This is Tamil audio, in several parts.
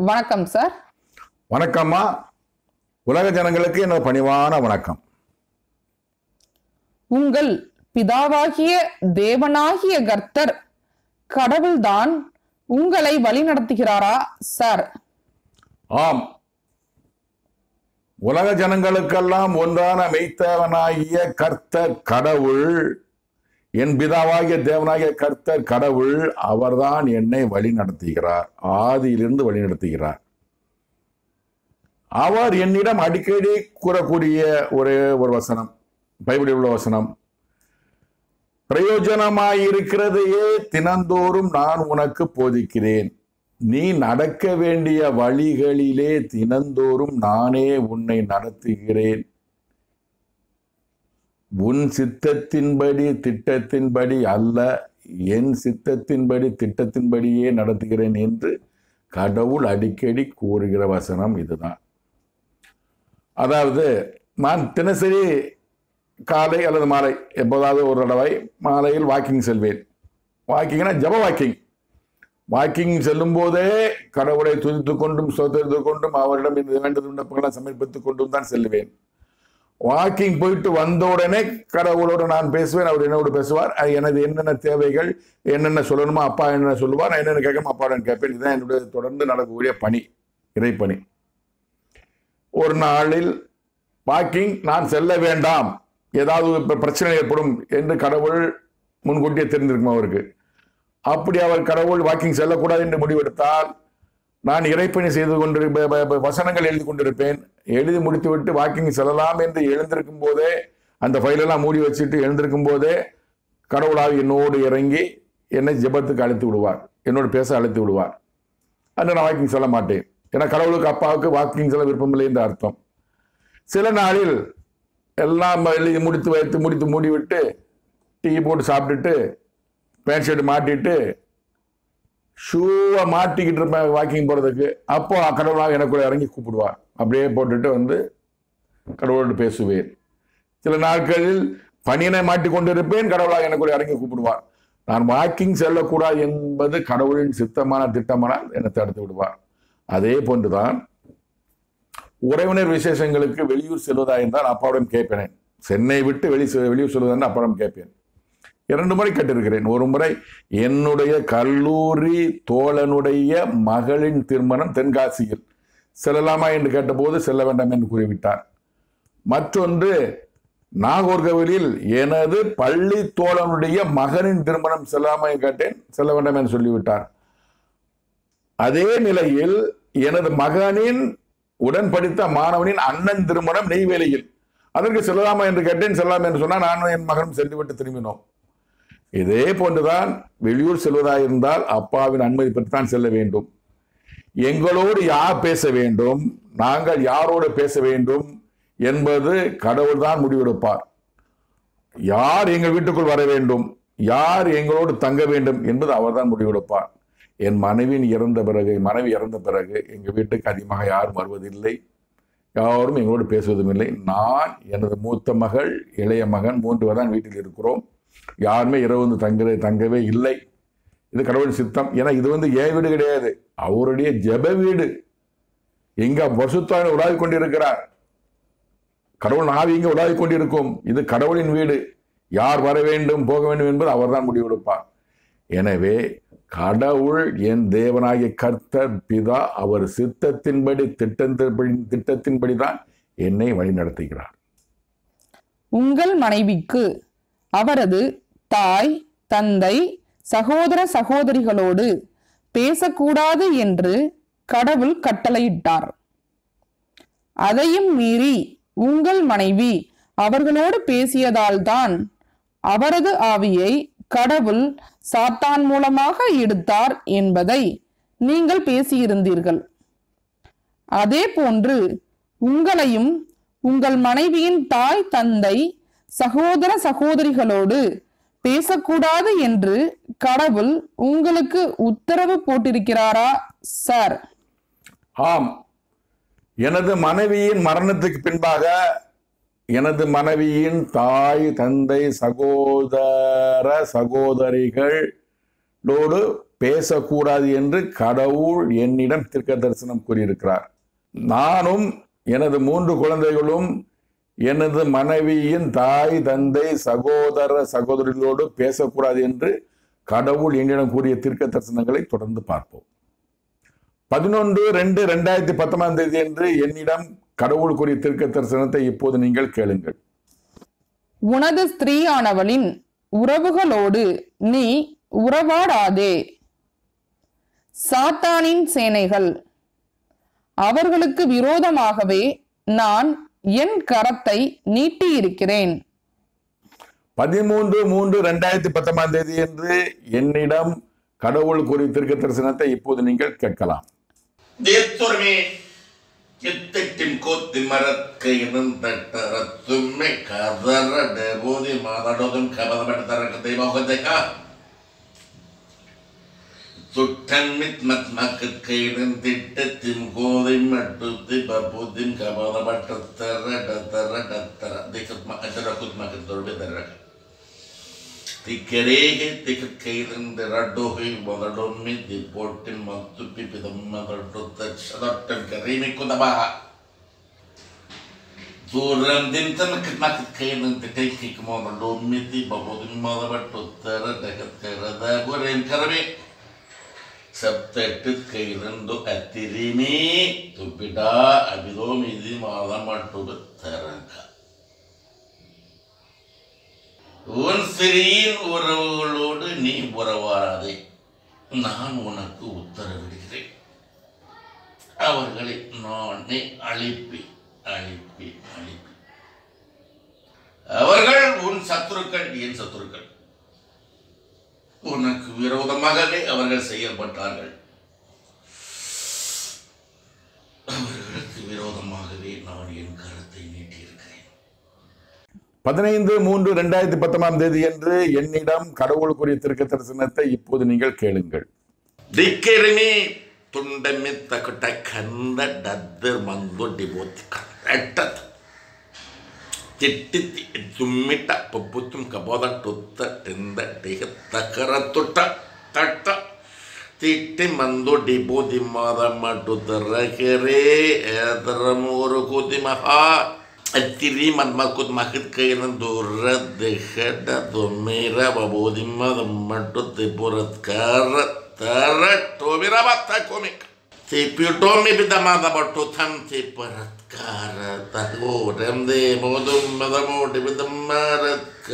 வணக்கம் சார் வணக்கம்மா உலக ஜனங்களுக்கு எனது பணிவான வணக்கம் உங்கள் பிதாவாகிய தேவனாகிய கர்த்தர் கடவுள்தான் உங்களை வழிநடத்துகிறாரா சார் ஆம் உலக ஜனங்களுக்கெல்லாம் ஒன்றான மெய்த்தவனாகிய கர்த்தர் கடவுள் என் பிதாவாகிய தேவனாகிய கர்த்தர் கடவுள் அவர்தான் என்னை வழி நடத்துகிறார் ஆதியிலிருந்து வழி நடத்துகிறார் அவர் என்னிடம் அடிக்கடி கூறக்கூடிய ஒரே ஒரு வசனம் பைபிளில் உள்ள வசனம் பிரயோஜனமாயிருக்கிறதையே தினந்தோறும் நான் உனக்கு போதிக்கிறேன் நீ நடக்க வேண்டிய வழிகளிலே தினந்தோறும் நானே உன்னை நடத்துகிறேன் உன் சித்தத்தின்படி திட்டத்தின்படி அல்ல என் சித்தத்தின்படி திட்டத்தின்படியே நடத்துகிறேன் என்று கடவுள் அடிக்கடி கூறுகிற வசனம் இதுதான் அதாவது நான் தினசரி காலை அல்லது மாலை எப்போதாவது ஒரு தடவை மாலையில் வாக்கிங் செல்வேன் வாக்கிங்னா ஜப வாக்கிங் வாக்கிங் செல்லும் போதே கடவுளை துதித்து கொண்டும் சோதரித்து கொண்டும் அவரிடம் இது வேண்டது விண்ணப்பங்களை சமர்ப்பித்துக் கொண்டும் தான் செல்வேன் வாக்கிங் போயிட்டு வந்த உடனே கடவுளோடு நான் பேசுவேன் அவர் என்னோடு பேசுவார் அது எனது என்னென்ன தேவைகள் என்னென்ன சொல்லணுமோ அப்பா என்ன சொல்லுவார் நான் என்னென்ன கேட்கணுமோ அப்பா கேட்பேன் இதுதான் என்னுடைய தொடர்ந்து நடக்கக்கூடிய பணி இறைப்பணி ஒரு நாளில் வாக்கிங் நான் செல்ல வேண்டாம் ஏதாவது இப்ப பிரச்சனை ஏற்படும் என்று கடவுள் முன்கூட்டியே தெரிந்திருக்கும் அவருக்கு அப்படி அவர் கடவுள் வாக்கிங் செல்லக்கூடாது என்று முடிவெடுத்தால் நான் இறைப்பணி செய்து கொண்டு வசனங்கள் எழுதி கொண்டிருப்பேன் எழுதி முடித்துவிட்டு வாக்கிங் செல்லலாம் என்று எழுந்திருக்கும் போதே அந்த ஃபைலெல்லாம் மூடி வச்சுட்டு எழுந்திருக்கும் போதே கடவுளாக என்னோடு இறங்கி என்னை ஜெபத்துக்கு அழைத்து விடுவார் என்னோடு பேச அழைத்து விடுவார் அன்று நான் வாக்கிங் செல்ல மாட்டேன் ஏன்னா கடவுளுக்கு அப்பாவுக்கு வாக்கிங் செல்ல விருப்பமில்லை என்று அர்த்தம் சில நாளில் எல்லாம் எழுதி முடித்து வைத்து முடித்து மூடிவிட்டு டீ போட்டு சாப்பிட்டுட்டு பேண்ட் ஷர்ட் மாட்டிட்டு ஷூவை மாட்டிக்கிட்டு இருப்பேன் வாக்கிங் போகிறதுக்கு அப்போ கடவுளாக எனக்குள்ள இறங்கி கூப்பிடுவார் அப்படியே போட்டுட்டு வந்து கடவுளோடு பேசுவேன் சில நாட்களில் பணியனை மாட்டி கொண்டிருப்பேன் கடவுளாக எனக்குள்ள இறங்கி கூப்பிடுவார் நான் வாக்கிங் செல்லக்கூடாது என்பது கடவுளின் சித்தமான திட்டமானால் என்னை தடுத்து விடுவார் அதே போன்றுதான் உறவினர் விசேஷங்களுக்கு வெளியூர் செல்வதா என்றால் அப்பாவிடம் கேட்பேன் சென்னை விட்டு வெளி வெளியூர் செல்வதா அப்பாவிடம் கேட்பேன் இரண்டு முறை கேட்டிருக்கிறேன் ஒரு முறை என்னுடைய கல்லூரி தோழனுடைய மகளின் திருமணம் தென்காசியில் செல்லலாமா என்று கேட்டபோது செல்ல வேண்டாம் என்று கூறிவிட்டார் மற்றொன்று நாகர்கோவிலில் எனது பள்ளி தோழனுடைய மகனின் திருமணம் செல்லாமா என்று கேட்டேன் செல்ல வேண்டாம் என்று சொல்லிவிட்டார் அதே நிலையில் எனது மகனின் உடன் படித்த மாணவனின் அண்ணன் திருமணம் நெய்வேலியில் அதற்கு செல்லலாமா என்று கேட்டேன் செல்லாமா என்று சொன்னால் நானும் என் மகனும் சென்றுவிட்டு திரும்பினோம் இதே போன்றுதான் வெளியூர் செல்வதாயிருந்தால் அப்பாவின் அனுமதி பெற்றுத்தான் செல்ல வேண்டும் எங்களோடு யார் பேச வேண்டும் நாங்கள் யாரோடு பேச வேண்டும் என்பது கடவுள் தான் முடிவெடுப்பார் யார் எங்கள் வீட்டுக்குள் வர வேண்டும் யார் எங்களோடு தங்க வேண்டும் என்பது அவர்தான் முடிவெடுப்பார் என் மனைவியின் இறந்த பிறகு மனைவி இறந்த பிறகு எங்கள் வீட்டுக்கு அதிகமாக யாரும் வருவதில்லை யாரும் எங்களோடு பேசுவதும் இல்லை நான் எனது மூத்த மகள் இளைய மகன் மூன்று பேர் தான் வீட்டில் இருக்கிறோம் யாருமே இரவு வந்து தங்குற தங்கவே இல்லை இது கடவுளின் சித்தம் ஏன்னா இது வந்து என் வீடு கிடையாது அவருடைய ஜெப வீடு எங்க வசுத்தான் உலாவி கொண்டிருக்கிறார் கடவுள் ஆவி இங்கே உலாவி கொண்டிருக்கும் இது கடவுளின் வீடு யார் வர வேண்டும் போக வேண்டும் என்பது அவர்தான் முடிவெடுப்பார் எனவே கடவுள் என் தேவனாகிய கர்த்தர் பிதா அவர் சித்தத்தின்படி திட்டத்தின்படி திட்டத்தின்படி தான் என்னை வழிநடத்துகிறார் உங்கள் மனைவிக்கு அவரது தாய் தந்தை சகோதர சகோதரிகளோடு பேசக்கூடாது என்று கடவுள் கட்டளையிட்டார் அதையும் மீறி உங்கள் மனைவி அவர்களோடு பேசியதால்தான் அவரது ஆவியை கடவுள் சாத்தான் மூலமாக எடுத்தார் என்பதை நீங்கள் பேசியிருந்தீர்கள் அதே போன்று உங்களையும் உங்கள் மனைவியின் தாய் தந்தை சகோதர சகோதரிகளோடு பேசக்கூடாது என்று கடவுள் உங்களுக்கு உத்தரவு போட்டிருக்கிறாரா சார் ஆம் எனது மனைவியின் மரணத்துக்கு பின்பாக எனது மனைவியின் தாய் தந்தை சகோதர சகோதரிகளோடு பேசக்கூடாது என்று கடவுள் என்னிடம் தீர்க்க தரிசனம் கூறியிருக்கிறார் நானும் எனது மூன்று குழந்தைகளும் எனது மனைவியின் தாய் தந்தை சகோதர சகோதரிகளோடு பேசக்கூடாது என்று கடவுள் என்னிடம் கூறிய தீர்க்க தரிசனங்களை தொடர்ந்து பார்ப்போம் பதினொன்று ரெண்டு ரெண்டாயிரத்தி பத்தொன்பதாம் தேதி என்று என்னிடம் கடவுள் கூறிய தீர்க்க தரிசனத்தை இப்போது நீங்கள் கேளுங்கள் உனது ஸ்திரீயானவளின் உறவுகளோடு நீ உறவாடாதே சாத்தானின் சேனைகள் அவர்களுக்கு விரோதமாகவே நான் என் கரத்தை நீட்டியிருக்கிறேன் பதிமூன்று மூன்று ரெண்டாயிரத்தி பத்தொன்பதாம் தேதி என்று என்னிடம் கடவுள் கூறிய தீர்க்க தரிசனத்தை இப்போது நீங்கள் கேட்கலாம் தேத்துரமே எத்தெட்டின் கோத்தி மரத்தை இருந்தட்டரத்தும்மை கதற போதி மாதடோதும் கபதப்பட்ட தெய்வகதைக்கா சுட்டன்மித் மத் மக்கட்கை இருந்திட்டத்தின் கோதை மட்டுத்தி பபுதின் கபதப்பட்ட தர தர தர திகத் மக்கள் குத் மக்கள் தொழுபி தரக திக்கரேகி திக்கೈರಿಂದ ರಡ್ಡೋಹಿ ಮೊದಡೊಮ್ಮೆ ದಿಪ್ಪೊಟ್ಟಿ ಮತ್ತು ಪಿಪಿದಮ್ಮ ದೊಡ್ಡ ತಕ್ಷದೊಟ್ಟಂ ಕರೀಮಿ ಕುದಬಾಹ ದೂರಂ ದಿಂತನ ಕಿಟ್ನಾಕ್ ಕೈದಂತ ಕೈ ಕಿಕ್ ಮೊದಡೊಮ್ಮೆ ದಿ ಬಬೋದಿ ಮೊದಬಟ್ಟು ತರ ಡಗತ್ಕರದ ಗೊರೇನ್ ಕರಮೆ ಸಪ್ತಟ್ಟು ಕೈದಂದು ಅತ್ತಿರಿಮಿ ತುಪ್ಪಿಡ ಅಬಿದೋಮಿದಿ ಮಾದ ಮಟ್ಟು ತರಂಕ உன் சிறியின் உறவுகளோடு நீ உறவாடாதே நான் உனக்கு உத்தரவிடுகிறேன் அவர்களை நானே அழிப்பி அழிப்பி அழிப்பி அவர்கள் உன் சத்துருக்கள் என் சத்துருக்கள் உனக்கு விரோதமாகவே அவர்கள் செயல்பட்டார்கள் அவர்களுக்கு விரோதமாகவே நான் என் கருத்தை நீட்டியிருக்கிறேன் பதினைந்து மூன்று ரெண்டாயிரத்தி பத்தொன்பதாம் தேதி என்று என்னிடம் கடவுள் கூறிய தீர்க்க தரிசனத்தை இப்போது நீங்கள் கேளுங்கள் ದಿಕ್ಕಿರಿಮಿ ತುಂಡಮಿತ್ತ ಕಟ ಕಂದ ಡದ್ದರ್ ಮಂದು ಡಿಬೋತಿ ಕಟ್ಟತ್ ತಿಟ್ಟಿ ತುಮ್ಮಿಟ್ಟ ಪಪ್ಪುತ್ತುಂ ಕಬೋದ ಟುತ್ತ ಟಿಂದ ಟಿಹ ತಕರ ತುಟ್ಟ ತಟ್ಟ ತಿಟ್ಟಿ ಮಂದು ಡಿಬೋ ದಿಮ್ಮಾದ ಮಡ್ಡು ದರಕೆರೆ ಎದರ ಮೂರು ಕೂತಿ ಮಹಾ ಅತ್ತಿರಿ ಮನ್ಮಕ್ಕುದ್ ಮಕ್ಕದ ಕೈನ ದೂರ ದೇಹದ ದೊಮ್ಮೇರ ಬಬೋದಿಮ್ಮದ ಮಡ್ಡು ತಿಪುರತ್ ಕಾರ ತರ ಟೋಮಿರ ಬತ್ತ ಕೋಮಿಕ್ ತಿಪ್ಪಿ ಟೋಮಿ ಬಿದ್ದ ಮಾದ ಬಟ್ಟು ಥಮ್ ತಿಪ್ಪರತ್ ಕಾರ ತಗೋ ರೆಮ್ದೆ ಮೋದುಮ್ಮದ ಮೋಟಿ ಬಿದ್ದ ಮರತ್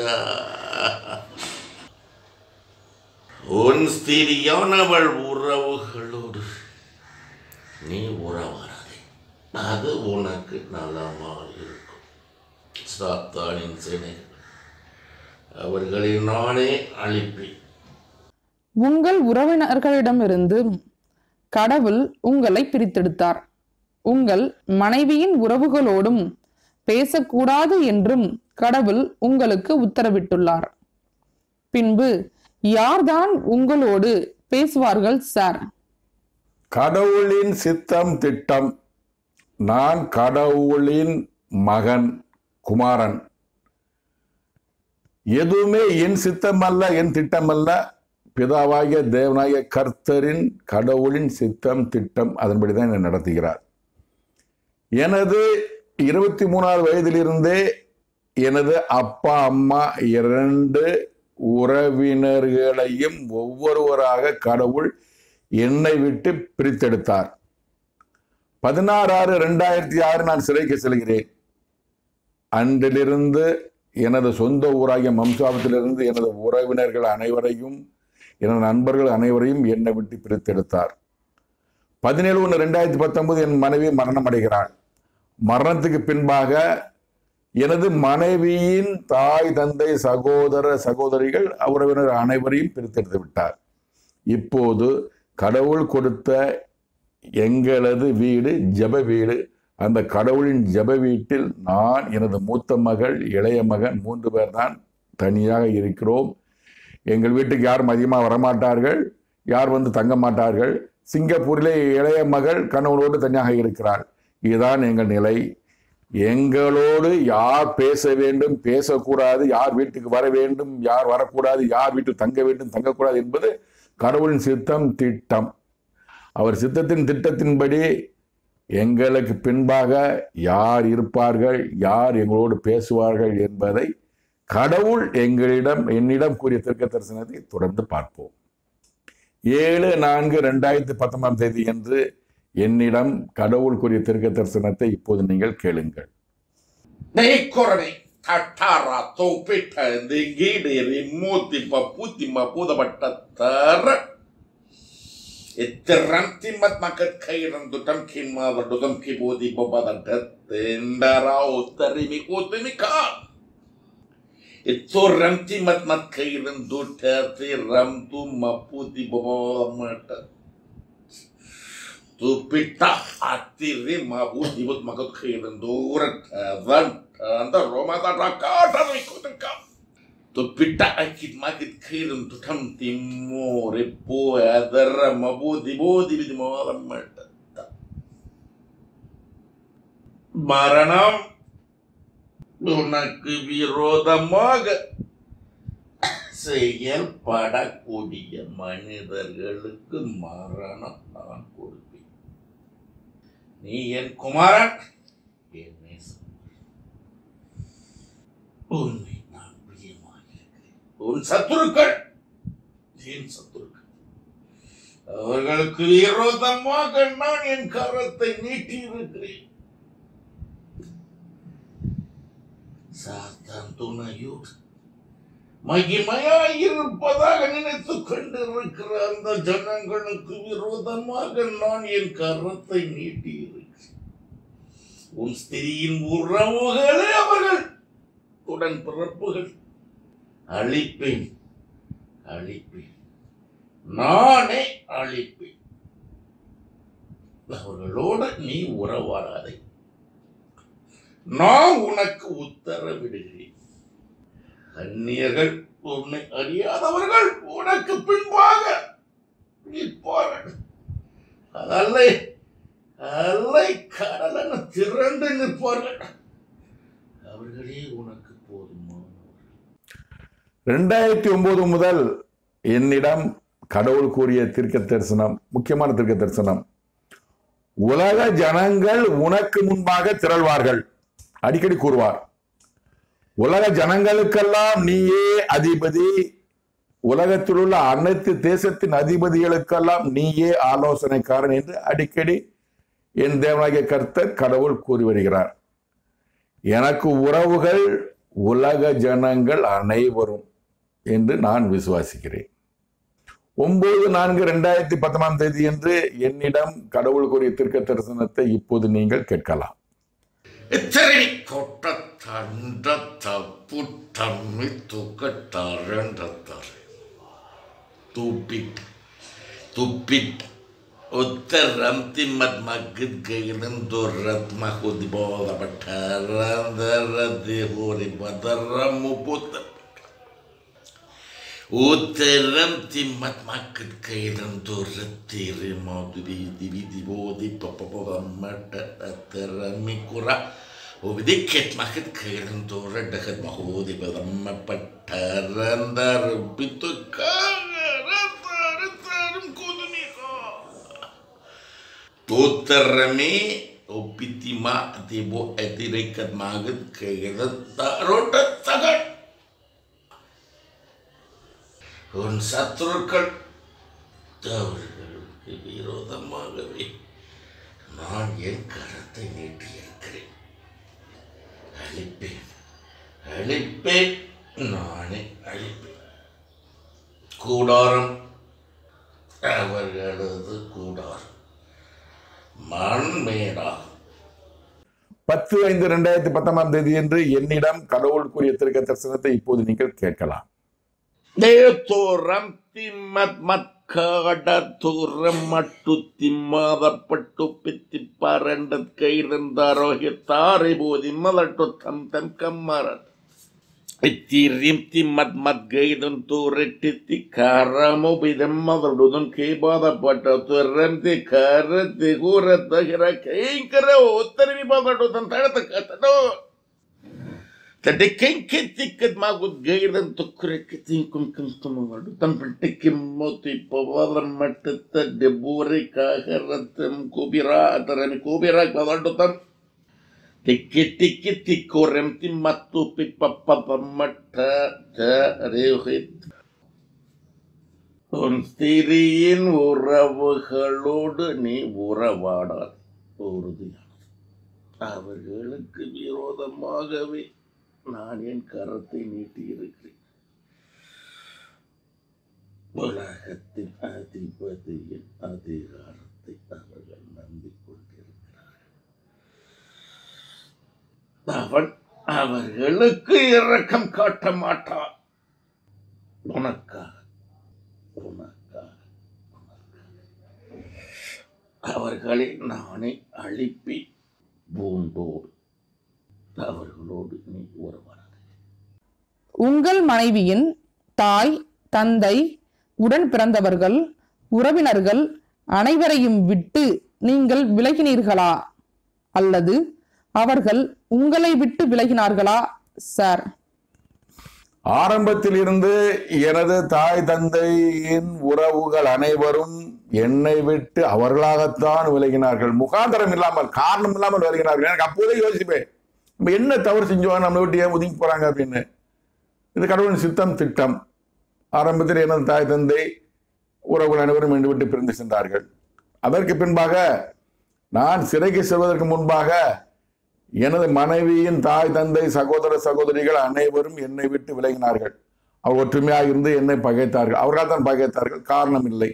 உன் ஸ்திரியானவள் உறவுகளோடு நீ உறவாடாதே அது உனக்கு நலமா இருக்கும் சாத்தானின் சேனைகள் அவர்களை நானே அழிப்பேன் உங்கள் உறவினர்களிடமிருந்து கடவுள் உங்களை பிரித்தெடுத்தார் உங்கள் மனைவியின் உறவுகளோடும் பேசக்கூடாது என்றும் கடவுள் உங்களுக்கு உத்தரவிட்டுள்ளார் பின்பு யார்தான் உங்களோடு பேசுவார்கள் சார் கடவுளின் சித்தம் திட்டம் நான் கடவுளின் மகன் குமாரன் எதுவுமே என் சித்தம் அல்ல என் திட்டம் அல்ல பிதாவாகிய தேவனாகிய கர்த்தரின் கடவுளின் சித்தம் திட்டம் அதன்படி தான் என்னை நடத்துகிறார் எனது இருபத்தி மூணாவது வயதிலிருந்தே எனது அப்பா அம்மா இரண்டு உறவினர்களையும் ஒவ்வொருவராக கடவுள் என்னை விட்டு பிரித்தெடுத்தார் பதினாறு ஆறு ரெண்டாயிரத்தி ஆறு நான் சிறைக்கு செல்கிறேன் அன்றிலிருந்து எனது சொந்த ஊராகிய மம்சாபத்திலிருந்து எனது உறவினர்கள் அனைவரையும் எனது நண்பர்கள் அனைவரையும் என்னை விட்டு பிரித்தெடுத்தார் பதினேழு ஒன்று ரெண்டாயிரத்தி பத்தொன்பது என் மனைவி மரணம் அடைகிறாள் மரணத்துக்கு பின்பாக எனது மனைவியின் தாய் தந்தை சகோதர சகோதரிகள் உறவினர் அனைவரையும் பிரித்தெடுத்து விட்டார் இப்போது கடவுள் கொடுத்த எங்களது வீடு ஜெப வீடு அந்த கடவுளின் ஜெப வீட்டில் நான் எனது மூத்த மகள் இளைய மகன் மூன்று பேர் தான் தனியாக இருக்கிறோம் எங்கள் வீட்டுக்கு யாரும் அதிகமாக வரமாட்டார்கள் யார் வந்து தங்க மாட்டார்கள் சிங்கப்பூரிலே இளைய மகள் கணவனோடு தனியாக இருக்கிறார் இதுதான் எங்கள் நிலை எங்களோடு யார் பேச வேண்டும் பேசக்கூடாது யார் வீட்டுக்கு வர வேண்டும் யார் வரக்கூடாது யார் வீட்டில் தங்க வேண்டும் தங்கக்கூடாது என்பது கடவுளின் சித்தம் திட்டம் அவர் சித்தத்தின் திட்டத்தின்படி எங்களுக்கு பின்பாக யார் இருப்பார்கள் யார் எங்களோடு பேசுவார்கள் என்பதை கடவுள் எங்களிடம் என்னிடம் கூறிய திருக்க தரிசனத்தை தொடர்ந்து பார்ப்போம் ஏழு நான்கு ரெண்டாயிரத்தி பத்தொன்பதாம் தேதி என்று என்னிடம் கடவுள் கூறிய திருக்க தரிசனத்தை இப்போது நீங்கள் கேளுங்கள் Neikkorni tatara topita digidiri muti paputi mapuda batattar. Itterantimmat makat kairan dutam kimava dutam kibodi babadatat tendara uttarimi utimika. Ittorantimmat mat kairan dutati ramtu maputi babadatat. Tu pita atiri mabu dibut makut kairan durat dan anda Roma tak rakata ikut kau. Tu pita akit makit kairan tu tam timur repo adara mabu dibu dibu di malam mata. மரணம் உனக்கு விரோதமாக செயல்படக்கூடிய மனிதர்களுக்கு மரணம் நான் கொடுப்பேன் நீ என் குமாரன் என் நேசன். உன்னை நான் பிரியமாக இருக்கிறேன். உன் சத்துருக்கள் என் சத்துருக்கள் அவர்களுக்கு விரோதமாக நான் என் கரத்தை நீட்டி இருக்கிறேன் சாத்தான் துணையோடு மகிமையாய் இருப்பதாக நினைத்துக் கொண்டிருக்கிற அந்த ஜனங்களுக்கு விரோதமாக நான் என் கரத்தை நீட்டி இருக்கிறேன் உன் ஸ்திரியின் உறவுகளே அவர்கள் உடன் பிறப்புகள் அழிப்பேன் அழிப்பேன் நானே அழிப்பேன் அவர்களோடு நீ உறவாடாதே நான் உனக்கு உத்தரவிடுகிறேன் அந்நியர்கள் உன்னை அறியாதவர்கள் உனக்கு பின்பாக நிற்பார்கள் அல்லை அல்லை கடலென திரண்டு நிற்பார்கள் அவர்களே உனக்கு போதுமானவர்கள் ரெண்டாயிரத்தி ஒன்பது முதல் என்னிடம் கடவுள் கூறிய தீர்க்க தரிசனம் முக்கியமான தீர்க்க தரிசனம் உலக ஜனங்கள் உனக்கு முன்பாக திரள்வார்கள் அடிக்கடி கூறுவார் உலக ஜனங்களுக்கெல்லாம் நீயே அதிபதி உலகத்தில் உள்ள அனைத்து தேசத்தின் அதிபதிகளுக்கெல்லாம் நீயே ஆலோசனைக்காரன் என்று அடிக்கடி என் தேவனாகிய கர்த்தர் கடவுள் கூறி வருகிறார் எனக்கு உறவுகள் உலக ஜனங்கள் அனைவரும் என்று நான் விசுவாசிக்கிறேன் ஒன்பது நான்கு ரெண்டாயிரத்தி பத்தொன்பதாம் தேதி என்று என்னிடம் கடவுள் கூறிய தீர்க்க தரிசனத்தை இப்போது நீங்கள் கேட்கலாம் എത്രയും കൊട്ടത്തണ്ട തപ്പുട്ടമ്മി തുക്കട്ടറണ്ടത്തറ തുപ്പിട്ട് തുപ്പിട്ട് ഉത്തരം തിമ്മത് മഗത് ഗൈലൻ ദുരത് മഹുദി ബോധപട്ടറന്തരതി ഹോരി ബദറമു പുത്ത ഉത്തരം തിമ്മത് മഗത് ഗൈലൻ ദുരത്തിരി മോദുബി ദിബി ദിബോദി പപ്പപമട്ട അത്തരമി കുറ وبدكت ما كنت كيرن دورة دخل مخودي بضم بترندر بتكار رتر رتر مكودنيكا توترمي وبتما تبو اتريكت ماغت كيرن تاروت تغت உன் சத்துருக்கள் அவர்களுக்கு விரோதமாகவே நான் என் கரத்தை நீட்டியிருக்கிறேன் அழிப்பேன் அழிப்பேன் நானே அழிப்பேன் கூடாரம் அவர்களது கூடாரம் மண்மேடாகும் பத்து ஐந்து ரெண்டாயிரத்தி பத்தொன்பதாம் தேதி என்று என்னிடம் கடவுள் கூறிய திருக்க தரிசனத்தை இப்போது நீங்கள் கேட்கலாம் ನೇತೋರಂ ತಿಮ್ಮತ್ ಮತ್ ಕಾಡ ತೋರಂ ಮಟ್ಟು ತಿಮ್ಮಾದಪಟ್ಟು ಪಿತ್ತಿ ಪರಂಡದ್ ಕೈರಂದಾರೋ ಹೆತ್ತಾರೆ ಬೋದಿ ಮಲಟು ತಂ ತಂ ಕಮ್ಮರ ಇತ್ತಿರಿಂ ತಿಮ್ಮತ್ ಮತ್ ಗೈದನ್ ತೋರೆಟ್ಟಿತ್ತಿ ಕಾರಮು ಬಿದಂ ಮದಡುದನ್ ಕೇಬಾದಪಟ್ಟ ತೋರಂತಿ ಕಾರತಿ ಕೂರತ್ತ ಹಿರ ಕೈಂಕರ ಉತ್ತರವಿ ಬಾದಡುದನ್ ತಡತ ಕತ್ತಡೋ Tadikin kitikat magut gairan tukrikitin kum kum tumangadu tampiltikim moti pavaram matata deburi kaharatam kubira ataram kubira kavadutam Tiki tiki tikorem timatu pipapapamata ta reuhit உன் ஸ்திரியின் உறவுகளோடு நீ உறவாடாது உறுதியானது அவர்களுக்கு விரோதமாகவே நான் என் கரத்தை நீட்டியிருக்கிறேன் உலகத்தின் அதிபதியின் அதிகாரத்தை அவர்கள் நம்பிக்கொண்டிருக்கிறார்கள் அவன் அவர்களுக்கு இரக்கம் காட்ட மாட்டான் உனக்காக உனக்காக உனக்காக அவர்களை நானே அழிப்பி பூண்டோடு அவர்களோடு நீ உறவாடாதே உங்கள் மனைவியின் தாய் தந்தை உடன் பிறந்தவர்கள் உறவினர்கள் அனைவரையும் விட்டு நீங்கள் விலகினீர்களா அல்லது அவர்கள் உங்களை விட்டு விலகினார்களா சார் ஆரம்பத்தில் இருந்து எனது தாய் தந்தையின் உறவுகள் அனைவரும் என்னை விட்டு அவர்களாகத்தான் விலகினார்கள் முகாந்தரம் இல்லாமல் காரணம் இல்லாமல் விலகினார்கள் எனக்கு அப்போதே யோசிப்பேன் நம்ம என்ன தவறு செஞ்சோம் நம்ம விட்டு ஏன் ஒதுங்கி போறாங்க அப்படின்னு இது கடவுளின் சித்தம் திட்டம் ஆரம்பத்தில் எனது தாய் தந்தை உறவுகள் அனைவரும் என்னை விட்டு பிரிந்து சென்றார்கள் அதற்கு பின்பாக நான் சிறைக்கு செல்வதற்கு முன்பாக எனது மனைவியின் தாய் தந்தை சகோதர சகோதரிகள் அனைவரும் என்னை விட்டு விலகினார்கள் அவர் ஒற்றுமையாக இருந்து என்னை பகைத்தார்கள் அவர்கள் தான் பகைத்தார்கள் காரணம் இல்லை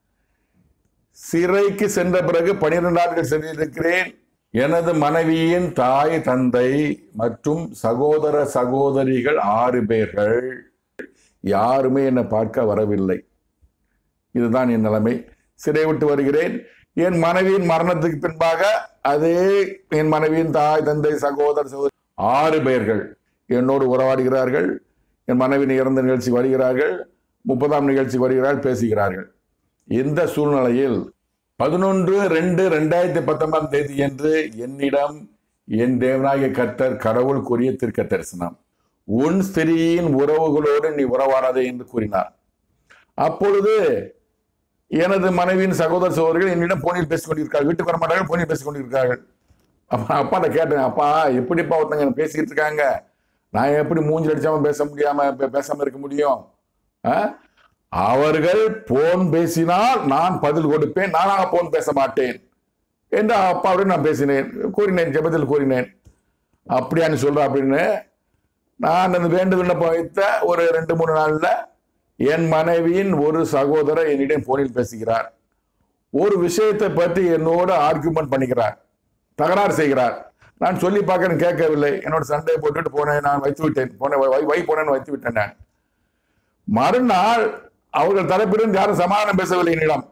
சிறைக்கு சென்ற பிறகு பனிரெண்டு நாட்கள் சென்றிருக்கிறேன் எனது மனைவியின் தாய் தந்தை மற்றும் சகோதர சகோதரிகள் ஆறு பேர்கள் யாருமே என்னை பார்க்க வரவில்லை இதுதான் என் நிலைமை சிறை விட்டு வருகிறேன் என் மனைவியின் மரணத்துக்கு பின்பாக அதே என் மனைவியின் தாய் தந்தை சகோதர சகோதரி ஆறு பேர்கள் என்னோடு உறவாடுகிறார்கள் என் மனைவியின் இறந்த நிகழ்ச்சி வருகிறார்கள் முப்பதாம் நிகழ்ச்சி வருகிறார்கள் பேசுகிறார்கள் இந்த சூழ்நிலையில் பதினொன்று ரெண்டு ரெண்டாயிரத்தி பத்தொன்பதாம் தேதி என்று என்னிடம் என் தேவனாகிய கர்த்தர் கடவுள் கூறிய திருக்க தரிசனம் உன் ஸ்திரியின் உறவுகளோடு நீ உறவாடாதே என்று கூறினார் அப்பொழுது எனது மனைவியின் சகோதர சகோதரிகள் என்னிடம் போனில் பேசிக் கொண்டிருக்கார்கள் வீட்டுக்கு வர மாட்டார்கள் போனில் பேசிக் கொண்டிருக்கார்கள் அப்பா அப்பாட்ட கேட்டேன் அப்பா எப்படிப்பா ஒருத்தங்க என்ன பேசிக்கிட்டு இருக்காங்க நான் எப்படி மூஞ்சி அடிச்சாம பேச முடியாம பே- பேசாம இருக்க முடியும் ஆ? அவர்கள் போன் பேசினால் நான் பதில் கொடுப்பேன் நானாக போன் பேச மாட்டேன் என்று அப்பாவுடன் நான் பேசினேன் கூறினேன் ஜெபத்தில் கூறினேன் அப்படியான்னு சொல்ற அப்படின்னு நான் அந்த வேண்டு விண்ணப்பம் வைத்த ஒரு ரெண்டு மூணு நாள்ல என் மனைவியின் ஒரு சகோதரர் என்னிடம் போனில் பேசுகிறார் ஒரு விஷயத்தை பற்றி என்னோடு ஆர்குமெண்ட் பண்ணிக்கிறார் தகராறு செய்கிறார் நான் சொல்லி பார்க்கறேன் கேட்கவில்லை என்னோட சண்டையை போட்டுட்டு போனேன் நான் வைத்து விட்டேன் போனேன் வை- வை போனேன்னு வைத்து விட்டேன் நான் மறுநாள் அவர்கள் தரப்பிலிருந்து யாரும் சமாதானம் பேசவில்லை என்னிடம்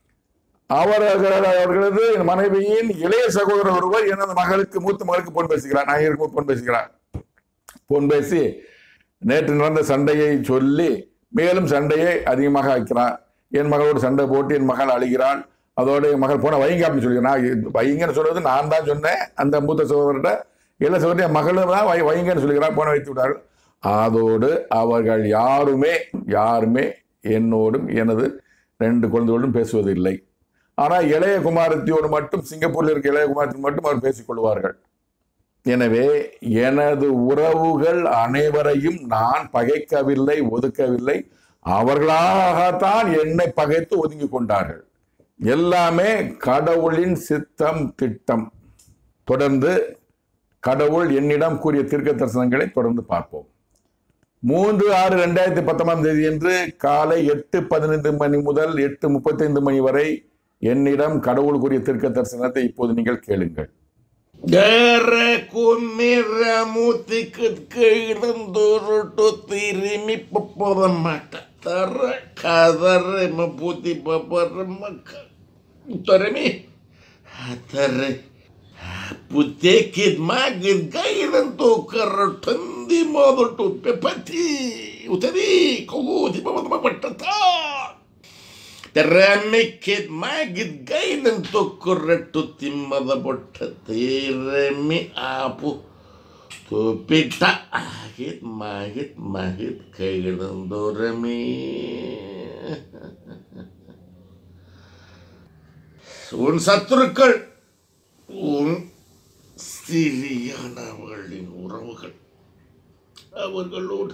அவர்கள் அவர்களது என் மனைவியின் இளைய சகோதரர் ஒருவர் எனது மகளுக்கு மூத்த மகளுக்கு போன் பேசுகிறார் நான் இருக்கும் போன் பேசுகிறார் போன் பேசி நேற்று நடந்த சண்டையை சொல்லி மேலும் சண்டையை அதிகமாக ஆக்கிறார் என் மகளோடு சண்டை போட்டு என் மகள் அழுகிறாள் அதோட என் மகள் போன வைங்க அப்படின்னு சொல்லி நான் இது வைங்கன்னு சொல்றது நான் தான் சொன்னேன் அந்த மூத்த சகோதரர்கிட்ட இளைய சகோதரி என் மகளும் தான் வை வைங்கன்னு சொல்லுகிறார் போன வைத்து விட்டார்கள் அதோடு அவர்கள் யாருமே யாருமே என்னோடும் எனது ரெண்டு குழந்தைகளோடும் பேசுவதில்லை ஆனால் இளைய குமாரத்தியோடு மட்டும் சிங்கப்பூரில் இருக்க இளைய குமாரத்தி மட்டும் அவர் பேசிக் கொள்வார்கள் எனவே எனது உறவுகள் அனைவரையும் நான் பகைக்கவில்லை ஒதுக்கவில்லை அவர்களாகத்தான் என்னை பகைத்து ஒதுங்கி கொண்டார்கள் எல்லாமே கடவுளின் சித்தம் திட்டம் தொடர்ந்து கடவுள் என்னிடம் கூறிய தீர்க்க தரிசனங்களை தொடர்ந்து பார்ப்போம் மூன்று ஆறு ரெண்டாயிரத்தி பத்தொன்பதாம் தேதி என்று காலை எட்டு பதினைந்து மணி முதல் எட்டு முப்பத்தைந்து மணி வரை என்னிடம் கடவுள் கூறிய தீர்க்க தரிசனத்தை இப்போது நீங்கள் கேளுங்கள் Dere kumira mutikut keirendoroto tirimi poporamata. Tara kadare maputi paparamaka. Utaremi. Atare. Putekit magid gairanto karotandi modoto pepati. Utari koguti paparamata. ತೆರಮಿಕ್ಕಿದ್ ಮಾಗಿದ್ ಗೈನಂತು ಕುರ್ರೆಟ್ಟು ತಿಮ್ಮದ ಬೊಟ್ಟ ತೇರಮಿ ಆಪು துப்பிட்ட ஆகித் மகித் மகித் கையிழந்தோரமே உன் சத்துருக்கள் உன் சிறியானவர்களின் உறவுகள் அவர்களோடு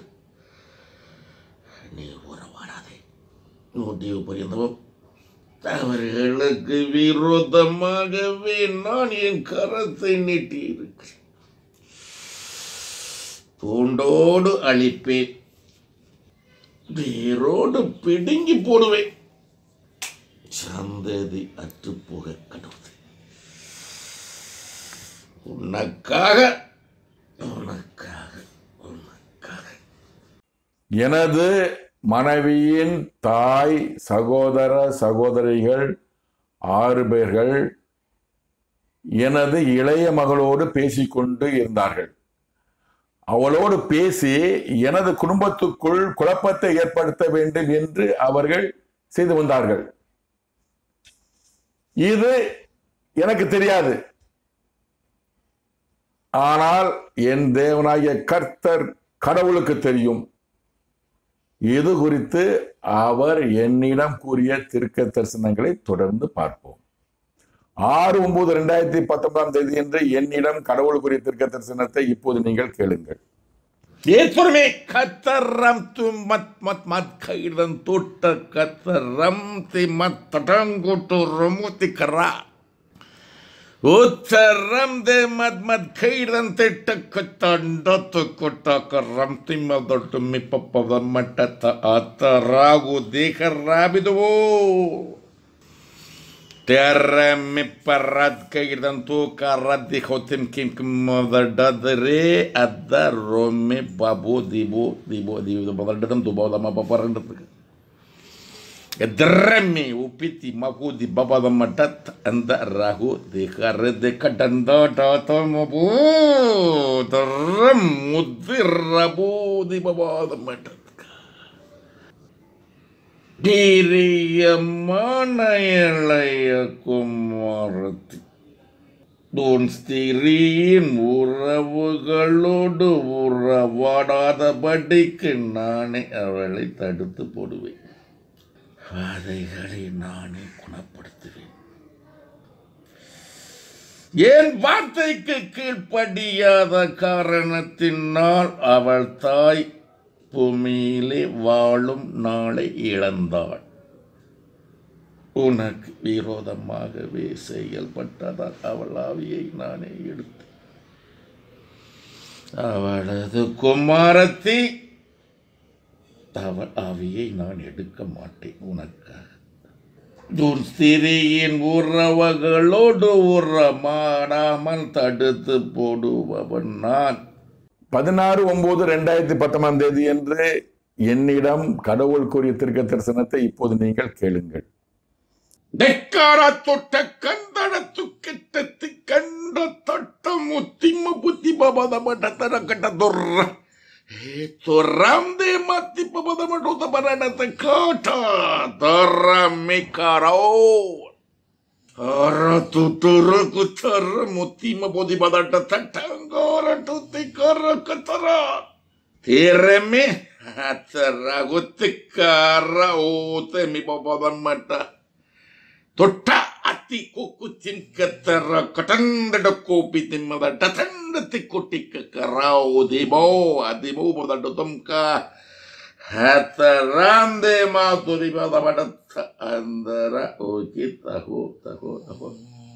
நீ உறவாடாதே முடிவு பரியந்தமும் அவர்களுக்கு விரோதமாகவே நான் என் கரத்தை நீட்டியிருக்கிறேன் பூண்டோடு அழிப்பேன் வேரோடு பிடுங்கி போடுவேன் சந்ததி அற்றுப்போக கடவுள் உனக்காக உனக்காக உனக்காக எனது மனைவியின் தாய் சகோதர சகோதரிகள் ஆறு பேர்கள் எனது இளைய மகளோடு பேசிக்கொண்டு இருந்தார்கள் அவளோடு பேசி எனது குடும்பத்துக்குள் குழப்பத்தை ஏற்படுத்த வேண்டும் என்று அவர்கள் செய்து வந்தார்கள் இது எனக்கு தெரியாது ஆனால் என் தேவனாகிய கர்த்தர் கடவுளுக்கு தெரியும் இது குறித்து அவர் என்னிடம் கூறிய திருக்க தரிசனங்களை தொடர்ந்து பார்ப்போம் ஆறு ஒன்பது ரெண்டாயிரத்தி பத்தொன்பதாம் தேதி என்று என்னிடம் கடவுள் கூறிய திருக்க தரிசனத்தை இப்போது நீங்கள் கேளுங்கள் ஏற்புறமே கத்தரம் து மத் மத் மத் கைடன் தொட்ட கத்தரம் தி மத் தடங்கோட்டு ரொமுத்தி கரா உத்தரம் தே மத் மத் கைடன் திட்ட கத்தண்டத்து கொட்ட கரம் தி மதொட்டு மிப்பப்பத மட்டத்த அத்தராகு ದೇಹರಾಬಿದುವು ತೆರಮಿ ಪರದ್ ಕೈಗಿdan ತೂಕ ರದ್ದಿ ಹೊತ್ತಿನ ಕಿಂಕ್ ಮೊದಡದ್ರೆ ಅದ ರೊಮ್ಮೆ ಬಾಬು ದಿಬು ದಿಬು ದಿಬು ಮೊದಡದಂ ದುಬೋದಮ್ಮ ಪಪರಂಡದಕ್ಕೆ ಎದ್ರಮ್ಮಿ ಉಪ್ಪಿತಿ ಮಗೂದಿ ಬಬದ ಮಟತ್ ಅಂದ ರಾಹು ದೇಖರೆ ದೇಖ ದಂಡ ಟಾತ ಮಬೂ ದರ್ರಂ ಮುದ್ದಿ ರಬೂ ದಿ ಬಬದ ಮಟತ್ பிரியமான இளைய குமாரத்தி உன் ஸ்திரீயின் உறவுகளோடு உறவாடாதபடிக்கு நானே அவளை தடுத்து போடுவேன் அதைகளை நானே குணப்படுத்துவேன் என் வார்த்தைக்கு கீழ்ப்படியாத காரணத்தினால் அவள் தாய் பூமியிலே வாழும் நாளை இழந்தாள் உனக்கு விரோதமாகவே செயல்பட்டதால் அவள் ஆவியை நானே எடுத்து அவளது குமாரத்தி அவள் ஆவியை நான் எடுக்க மாட்டேன் உனக்காக உன் ஸ்திரியின் உறவுகளோடு உறமாடாமல் தடுத்து போடுபவன் நான் பதினாறு ஒன்பது ரெண்டாயிரத்தி பத்தொன்பதாம் தேதி என்று என்னிடம் கடவுள் கூறிய திருக்க தரிசனத்தை இப்போது நீங்கள் கேளுங்கள் ಧಿಕ್ಕಾರ ತೊಟ್ಟ ಕಂದಡತ್ತು ಕೆಟ್ಟತ್ತಿ ಕಂಡ ತೊಟ್ಟ ಮುತ್ತಿಮ್ಮ ಬುದ್ಧಿ ಬಬದ ಮಠ ತರ ಕಟ್ಟ ದೊರ್ರ ಏ ತೊರ್ರಂದೆ ಮತ್ತಿ ಬಬದ ಮಠದ ಬರಡತ ಕಾಟ ದೊರ್ರ ಮಿಕಾರೋ ಅರ ತುಟುರ ಕುಚರ ಮುತ್ತಿಮ್ಮ ಬುದ್ಧಿ ಬದಟ ತಟ್ಟಂಗೋರ ತುತ್ತಿ ಕರ ಕತರ ತೀರಮ್ಮೆ ಹತ್ತರ ಗುತ್ತಿಕಾರ ಓತೆ ಮಿ ಬಬದ ಮಠ ತೊಟ್ಟ ಅತಿ ಕುಕ್ಕು ತಿನ್ಕತ್ತರ ಕಟಂದಡ ಕೋಪಿ ತಿಮ್ಮದ ಟತಂಡ ತಿಕ್ಕುಟ್ಟಿಕ್ಕ ಕರಾವು ದಿಬೋ ಅದಿಬೋ ಬದಡ್ಡು ತುಮ್ಕ ಹತ್ತರಾಂದೆ ಮಾತು ದಿಬದ ಬಡತ್ತ ಅಂದರ ಓಕಿ ತಹೋ ತಹೋ ತಹೋ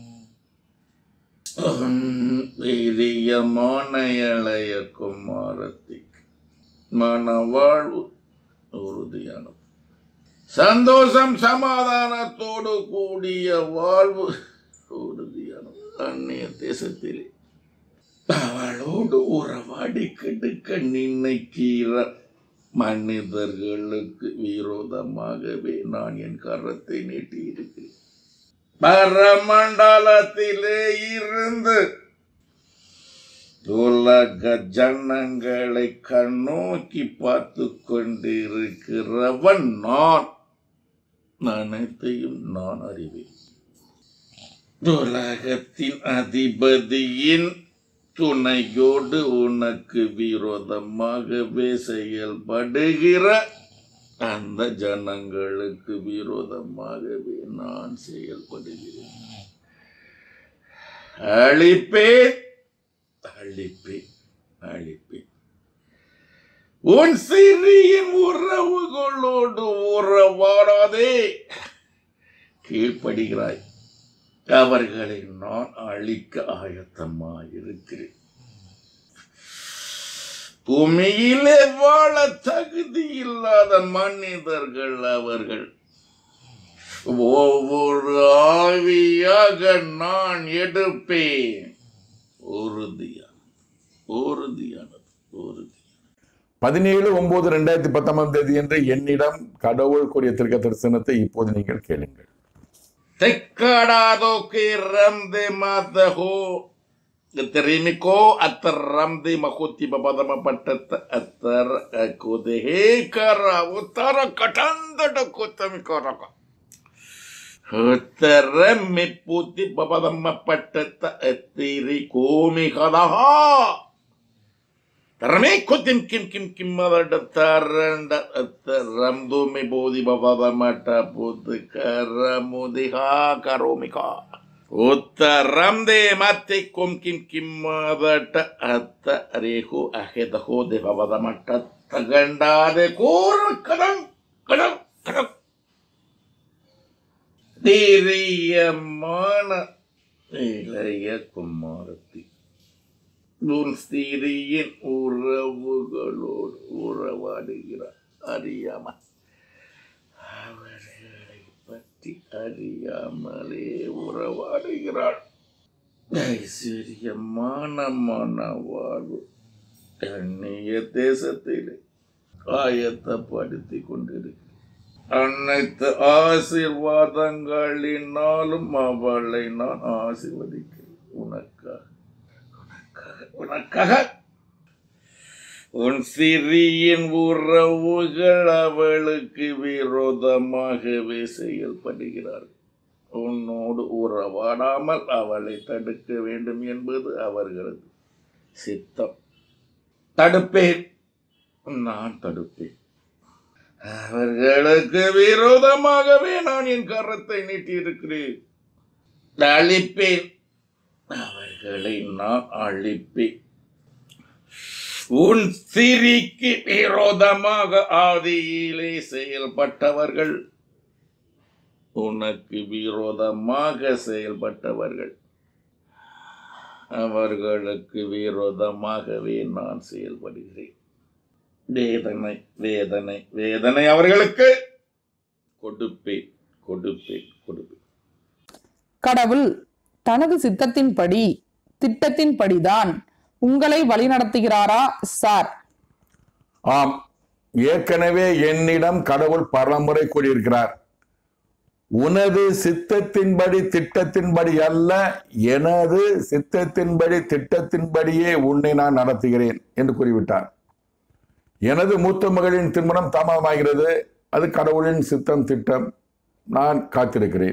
ಹಿರಿಯ ಮೋನೆಯಳೆಯ ಕುಮಾರತಿ மனவாழ்வு உறுதியானது சந்தோஷம் சமாதானத்தோடு கூடிய வாழ்வு உறுதியானது அந்நிய தேசத்திலே அவளோடு உறவாடி கெடுக்க நினைக்கிற மனிதர்களுக்கு விரோதமாகவே நான் என் கரத்தை நீட்டியிருக்கிறேன் பரமண்டலத்திலே இருந்து உலக ஜனங்களை கண்ணோக்கி பார்த்து கொண்டிருக்கிறவன் நான் அனைத்தையும் நான் அறிவேன் உலகத்தின் அதிபதியின் துணையோடு உனக்கு விரோதமாகவே செயல்படுகிற அந்த ஜனங்களுக்கு விரோதமாகவே நான் செயல்படுகிறேன் அழிப்பேன் அழிப்பேன் அழிப்பேன் உன் சிறியின் உறவுகளோடு உறவாடாதே கீழ்ப்படுகிறாய் அவர்களை நான் அழிக்க ஆயத்தமாயிருக்கிறேன் பூமியிலே வாழ தகுதி இல்லாத மனிதர்கள் அவர்கள் ஒவ்வொரு ஆவியாக நான் எடுப்பேன் உறுதியான உறுதியானது உறுதி பதினேழு ஒன்பது ரெண்டாயிரத்தி பத்தொன்பதாம் தேதி என்று என்னிடம் கடவுள் கூறிய திருக்க தரிசனத்தை இப்போது நீங்கள் கேளுங்கள் Tekkadado que ramde mataho Terimiko atar ramde makuti babadama patat atar akude he kara utara katanda da kutami karaka. Utara me puti babadama patat atiri komi kadaha. Tarame kutim kim kim kim madada taranda ramdu me bodhi baba mata put karamudiha karomika. Uttaram de mate kum kim kim madata atta rehu ahedaho de baba mata taganda de kur kadam kadam kadam. தைரியமான இளைய குமாரத்தி உன் ஸ்திரியின் உறவுகளோடு உறவாடுகிறார் அறியாம அவர்களை பற்றி அறியாமலே உறவாடுகிறாள் ஐஸ்வர்யமான மன வாழ்வு அந்நிய தேசத்திலே ஆயத்தப்படுத்தி கொண்டிருக்கிறார் அனைத்து ஆசீர்வாதங்களினாலும் அவளை நான் ஆசீர்வதிக்கிறேன் உனக்காக உனக்காக உனக்காக உன் சிறியின் உறவுகள் அவளுக்கு விரோதமாகவே செயல்படுகிறார்கள் உன்னோடு உறவாடாமல் அவளை தடுக்க வேண்டும் என்பது அவர்களது சித்தம் தடுப்பேன் நான் தடுப்பேன் அவர்களுக்கு விரோதமாகவே நான் என் கரத்தை நீட்டியிருக்கிறேன் அழிப்பேன் அவர்களை நான் அழிப்பேன் உன் சிறிக்கு விரோதமாக ஆதியிலே செயல்பட்டவர்கள் உனக்கு விரோதமாக செயல்பட்டவர்கள் அவர்களுக்கு விரோதமாகவே நான் செயல்படுகிறேன் வேதனை வேதனை வேதனை அவர்களுக்கு கொடுப்பேன் கொடுப்பேன் கொடுப்பேன் கடவுள் தனது சித்தத்தின்படி திட்டத்தின்படிதான் உங்களை வழிநடத்துகிறாரா சார் ஆம் ஏற்கனவே என்னிடம் கடவுள் பலமுறை கூறியிருக்கிறார் உனது சித்தத்தின்படி திட்டத்தின்படி அல்ல எனது சித்தத்தின்படி திட்டத்தின்படியே உன்னை நான் நடத்துகிறேன் என்று கூறிவிட்டார் எனது மூத்த மகளின் திருமணம் தாமதமாகிறது அது கடவுளின் சித்தம் திட்டம் நான் காத்திருக்கிறேன்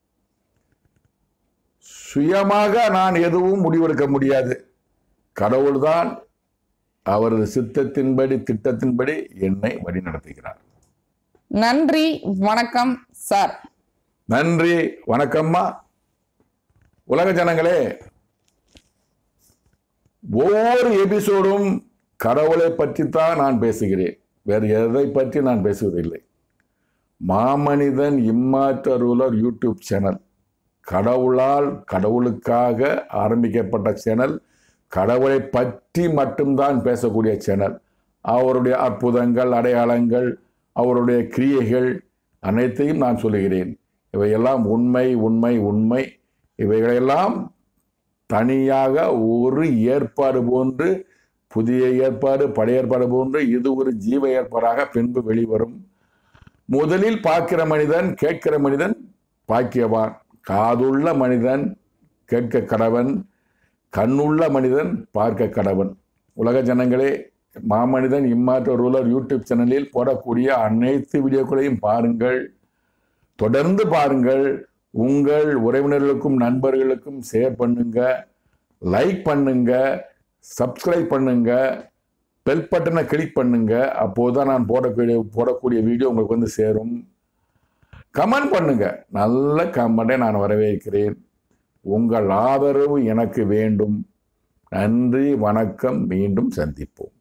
சுயமாக நான் எதுவும் முடிவெடுக்க முடியாது கடவுள்தான் அவரது சித்தத்தின்படி திட்டத்தின்படி என்னை வழிநடத்துகிறார் நன்றி வணக்கம் சார் நன்றி வணக்கம்மா உலக ஜனங்களே ஒவ்வொரு எபிசோடும் கடவுளை பற்றித்தான் நான் பேசுகிறேன் வேறு எதை பற்றி நான் பேசுவதில்லை மாமனிதன் இம்மாற்றருளர் யூடியூப் சேனல் கடவுளால் கடவுளுக்காக ஆரம்பிக்கப்பட்ட சேனல் கடவுளை பற்றி மட்டும்தான் பேசக்கூடிய சேனல் அவருடைய அற்புதங்கள் அடையாளங்கள் அவருடைய கிரியைகள் அனைத்தையும் நான் சொல்லுகிறேன் இவையெல்லாம் உண்மை உண்மை உண்மை இவைகளெல்லாம் தனியாக ஒரு ஏற்பாடு போன்று புதிய ஏற்பாடு பழைய ஏற்பாடு போன்று இது ஒரு ஜீவ ஏற்பாடாக பின்பு வெளிவரும் முதலில் பார்க்கிற மனிதன் கேட்கிற மனிதன் பாக்கியவான் காதுள்ள மனிதன் கேட்க கடவன் கண்ணுள்ள மனிதன் பார்க்க கடவன் உலக ஜனங்களே மாமனிதன் இம்மாற்ற ரூலர் யூடியூப் சேனலில் போடக்கூடிய அனைத்து வீடியோக்களையும் பாருங்கள் தொடர்ந்து பாருங்கள் உங்கள் உறவினர்களுக்கும் நண்பர்களுக்கும் ஷேர் பண்ணுங்க லைக் பண்ணுங்க சப்ஸ்கிரைப் பண்ணுங்க பெல் பட்டனை கிளிக் பண்ணுங்க அப்போதான் நான் போடக்கூடிய போடக்கூடிய வீடியோ உங்களுக்கு வந்து சேரும் கமெண்ட் பண்ணுங்க நல்ல கமெண்டை நான் வரவேற்கிறேன் உங்கள் ஆதரவு எனக்கு வேண்டும் நன்றி வணக்கம் மீண்டும் சந்திப்போம்